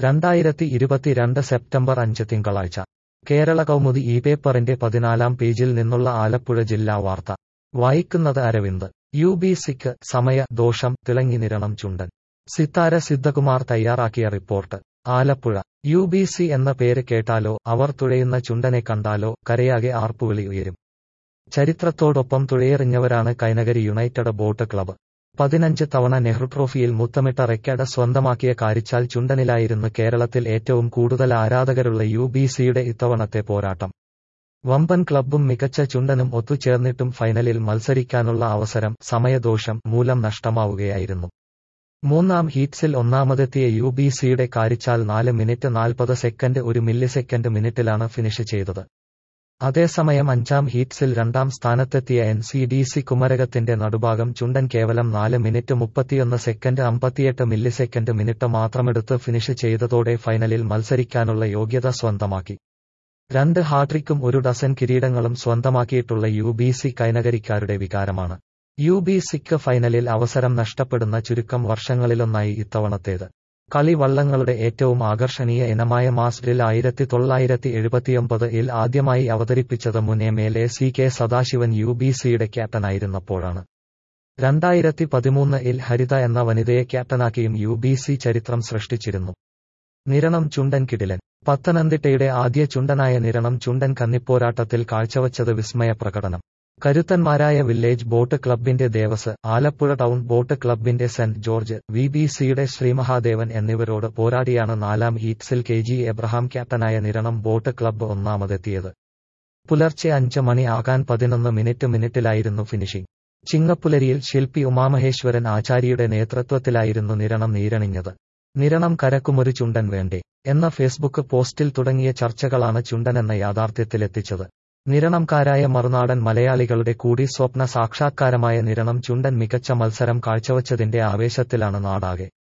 രണ്ടായിരത്തി ഇരുപത്തിരണ്ട് സെപ്റ്റംബർ അഞ്ച് തിങ്കളാഴ്ച കേരള കൗമുദി ഈ പേപ്പറിന്റെ പതിനാലാം പേജിൽ നിന്നുള്ള ആലപ്പുഴ ജില്ലാ വാർത്ത വായിക്കുന്നത് അരവിന്ദ് യു ബി സിക്ക് സമയ ദോഷം തിളങ്ങി നിരണം ചുണ്ടൻ സിത്താര സിദ്ധകുമാർ തയ്യാറാക്കിയ report Alappuzha U B C എന്ന പേര് കേട്ടാലോ അവർ തുഴയുന്ന ചുണ്ടനെ കണ്ടാലോ കരയാകെ ആർപ്പുവിളി ഉയരും ചരിത്രത്തോടൊപ്പം തുഴയെറിഞ്ഞവരാണ് കൈനകരി യുണൈറ്റഡ് ബോട്ട് ക്ലബ്ബ് പതിനഞ്ച് തവണ നെഹ്റു ട്രോഫിയിൽ മുത്തമിട്ട റെക്കോർഡ് സ്വന്തമാക്കിയ കാരിച്ചാൽ ചുണ്ടനിലായിരുന്നു കേരളത്തിൽ ഏറ്റവും കൂടുതൽ ആരാധകരുള്ള യു ബി സിയുടെ ഇത്തവണത്തെ പോരാട്ടം വമ്പൻ ക്ലബ്ബും മികച്ച ചുണ്ടനും ഒത്തുചേർന്നിട്ടും ഫൈനലിൽ മത്സരിക്കാനുള്ള അവസരം സമയദോഷം മൂലം നഷ്ടമാവുകയായിരുന്നു മൂന്നാം ഹീറ്റ്സിൽ ഒന്നാമതെത്തിയ യു ബി സിയുടെ കാരിച്ചാൽ നാല് മിനിറ്റ് നാൽപ്പത് സെക്കൻഡ് ഒരു മില്ലിസെക്കൻഡ് മിനിറ്റിലാണ് ഫിനിഷ് ചെയ്തത് അതേസമയം അഞ്ചാം ഹീറ്റ്സിൽ രണ്ടാം സ്ഥാനത്തെത്തിയ എൻ സി ഡി സി കുമരകത്തിന്റെ നടുഭാഗം ചുണ്ടൻ കേവലം നാല് മിനിറ്റ് മുപ്പത്തിയൊന്ന് സെക്കൻഡ് അമ്പത്തിയെട്ട് മില്ലിസെക്കൻഡ് മിനിറ്റ് മാത്രമെടുത്ത് ഫിനിഷ് ചെയ്തതോടെ ഫൈനലിൽ മത്സരിക്കാനുള്ള യോഗ്യത സ്വന്തമാക്കി രണ്ട് ഹാട്രിക്കും ഒരു ഡസൻ കിരീടങ്ങളും സ്വന്തമാക്കിയിട്ടുള്ള യു ബി സി കൈനകരിക്കാരുടെ വികാരമാണ് യു ബി സിക്ക് ഫൈനലിൽ അവസരം നഷ്ടപ്പെടുന്ന ചുരുക്കം വർഷങ്ങളിലൊന്നായി ഇത്തവണത്തേത് കളി വള്ളങ്ങളുടെ ഏറ്റവും ആകർഷണീയ ഇനമായ മാസ്ഡിൽ ആയിരത്തി തൊള്ളായിരത്തി എഴുപത്തിയൊമ്പത് ഇൽ ആദ്യമായി അവതരിപ്പിച്ചത് മുൻ M L A C K Sadasivan U B സിയുടെ ക്യാപ്റ്റനായിരുന്നപ്പോഴാണ് രണ്ടായിരത്തി പതിമൂന്ന് ഇൽ ഹരിത എന്ന വനിതയെ ക്യാപ്റ്റനാക്കിയും യു ബി സി ചരിത്രം സൃഷ്ടിച്ചിരുന്നു നിരണം ചുണ്ടൻ കിടിലൻ പത്തനംതിട്ടയുടെ ആദ്യ ചുണ്ടനായ നിരണം ചുണ്ടൻ കന്നിപ്പോരാട്ടത്തിൽ കാഴ്ചവച്ചത് വിസ്മയ പ്രകടനം കരുത്തന്മാരായ വില്ലേജ് ബോട്ട് ക്ലബിന്റെ ദേവസ് ആലപ്പുഴ ടൗൺ ബോട്ട് ക്ലബിന്റെ സെന്റ് ജോർജ് വി ബി സിയുടെ ശ്രീമഹാദേവൻ എന്നിവരോട് പോരാടിയാണ് നാലാം ഹീറ്റ്സിൽ കെ ജി എബ്രഹാം ക്യാപ്റ്റനായ നിരണം ബോട്ട് ക്ലബ്ബ് ഒന്നാമതെത്തിയത് പുലർച്ചെ അഞ്ച് മണി ആകാൻ പതിനൊന്ന് മിനിറ്റ് മിനിറ്റിലായിരുന്നു ഫിനിഷിംഗ് ചിങ്ങപ്പുലരിയിൽ ശില്പി ഉമാമഹേശ്വരൻ ആചാര്യയുടെ നേതൃത്വത്തിലായിരുന്നു നിരണം നീരണിഞ്ഞത് നിരണം കരക്കുമൊരു ചുണ്ടൻ വേണ്ടേ എന്ന ഫേസ്ബുക്ക് പോസ്റ്റിൽ തുടങ്ങിയ ചർച്ചകളാണ് ചുണ്ടനെന്ന യാഥാർത്ഥ്യത്തിലെത്തിച്ചത് നിരണംകാരായ മറുനാടൻ മലയാളികളുടെ കൂടി സ്വപ്ന സാക്ഷാത്കാരമായ നിരണം ചുണ്ടൻ മികച്ച മത്സരം കാഴ്ചവച്ചതിന്റെ ആവേശത്തിലാണ് നാടാകെ